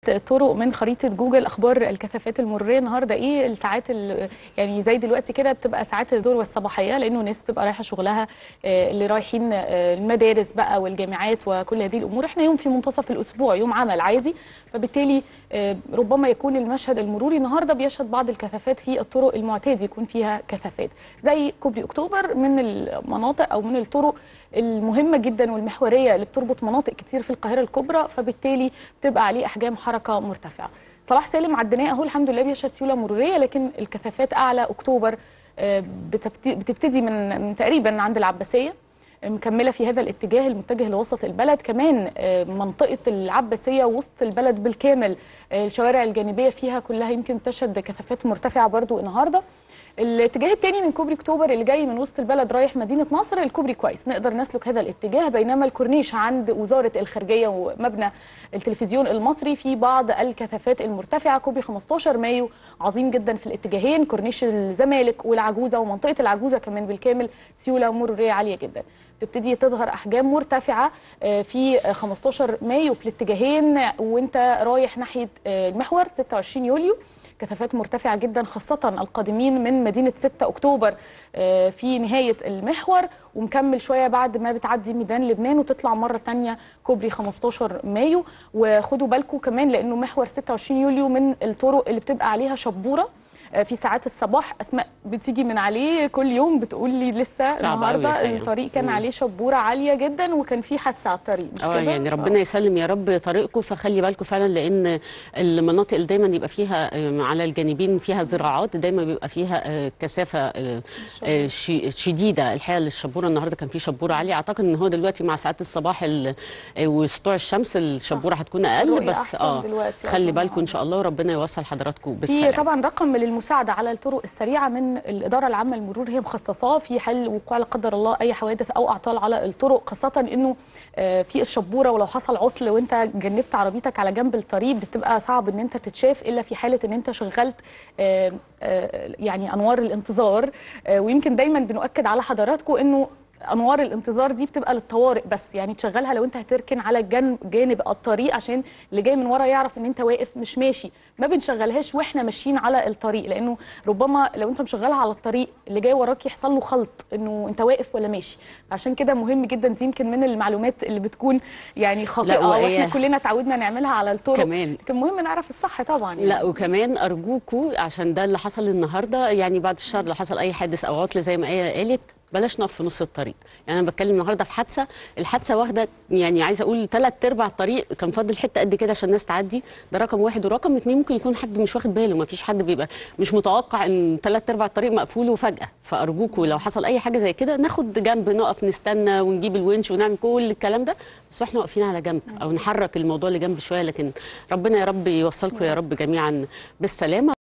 طرق من خريطه جوجل اخبار الكثافات المروريه النهارده ايه الساعات ال- يعني زي دلوقتي كده بتبقى ساعات الذروه الصباحيه لانه ناس بتبقى رايحه شغلها آه، اللي رايحين آه، المدارس بقى والجامعات وكل هذه الامور احنا يوم في منتصف الاسبوع يوم عمل عادي فبالتالي آه، ربما يكون المشهد المروري النهارده بيشهد بعض الكثافات في الطرق المعتاد يكون فيها كثافات زي كوبري اكتوبر من المناطق او من الطرق المهمه جدا والمحوريه اللي بتربط مناطق كتير في القاهره الكبرى فبالتالي بتبقى عليه احجام حركه مرتفعه صلاح سالم عديناه اهو الحمد لله بيشهد سيوله مروريه لكن الكثافات اعلى اكتوبر آه، بتبت- بتبتدي من من تقريبا عند العباسيه مكمله في هذا الاتجاه المتجه لوسط البلد كمان آه، منطقه العباسيه وسط البلد بالكامل آه، الشوارع الجانبيه فيها كلها يمكن تشهد كثافات مرتفعه برضو النهارده الاتجاه الثاني من كوبري اكتوبر اللي جاي من وسط البلد رايح مدينه نصر الكوبري كويس نقدر نسلك هذا الاتجاه بينما الكورنيش عند وزاره الخارجيه ومبنى التلفزيون المصري في بعض الكثافات المرتفعه كوبري 15 مايو عظيم جدا في الاتجاهين كورنيش الزمالك والعجوزه ومنطقه العجوزه كمان بالكامل سيوله مروريه عاليه جدا تبتدي تظهر احجام مرتفعه آه، في آه، 15 مايو في الاتجاهين وانت رايح ناحيه آه، المحور 26 يوليو كثافات مرتفعه جدا خاصه القادمين من مدينه 6 اكتوبر آه، في نهايه المحور ومكمل شويه بعد ما بتعدي ميدان لبنان وتطلع مره تانية كوبري 15 مايو وخدوا بالكم كمان لانه محور 26 يوليو من الطرق اللي بتبقى عليها شبوره آه، في ساعات الصباح اسماء بتيجي من عليه كل يوم بتقول لي لسه صعب أوي النهارده الحقيقة. الطريق كان مم. عليه شبوره عاليه جدا وكان في حادثه على الطريق مش اه كده؟ يعني ربنا يسلم يا رب طريقكم فخلي بالكم فعلا لان المناطق اللي دايما يبقى فيها آه، على الجانبين فيها زراعات دايما بيبقى فيها آه، كثافه آه، آه، شي- شديده الحقيقه للشبوره النهارده كان في شبوره عاليه اعتقد ان هو دلوقتي مع ساعات الصباح ال- آه، وسطوع الشمس الشبوره هتكون اقل الرؤية بس أحسن اه دلوقتي خلي أظن. بالكم ان شاء الله وربنا يوصل حضراتكم في بالسلامه طبعا رقم للمساعده على الطرق السريعه من الاداره العامه للمرور هي مخصصاه في حل وقوع لا قدر الله اي حوادث او اعطال على الطرق خاصه انه آه، في الشبوره ولو حصل عطل وانت جنبت عربيتك على جنب الطريق بتبقى صعب ان انت تتشاف الا في حاله ان انت شغلت آه، آه، يعني انوار الانتظار آه، ويمكن دايما بنؤكد على حضراتكم انه انوار الانتظار دي بتبقى للطوارئ بس يعني تشغلها لو انت هتركن على جنب جانب الطريق عشان اللي جاي من ورا يعرف ان انت واقف مش ماشي ما بنشغلهاش واحنا ماشيين على الطريق لانه ربما لو انت مشغلها على الطريق اللي جاي وراك يحصل له خلط انه انت واقف ولا ماشي عشان كده مهم جدا دي يمكن من المعلومات اللي بتكون يعني خاطئه وهي- واحنا كلنا اتعودنا نعملها على الطرق كمان. لكن مهم نعرف الصح طبعا يعني. لا وكمان ارجوكوا عشان ده اللي حصل النهارده يعني بعد الشر لو حصل اي حادث او عطل زي ما ايه قالت بلاش نقف في نص الطريق يعني انا بتكلم النهارده في حادثه الحادثه واخده يعني عايزه اقول ثلاث ارباع الطريق كان فاضل حته قد كده عشان الناس تعدي ده رقم واحد ورقم اتنين ممكن يكون حد مش واخد باله ما فيش حد بيبقى مش متوقع ان ثلاث ارباع الطريق مقفول وفجاه فارجوكوا لو حصل اي حاجه زي كده ناخد جنب نقف نستنى ونجيب الونش ونعمل كل الكلام ده بس واحنا واقفين على جنب او نحرك الموضوع لجنب شويه لكن ربنا يا رب يوصلكم يا رب جميعا بالسلامه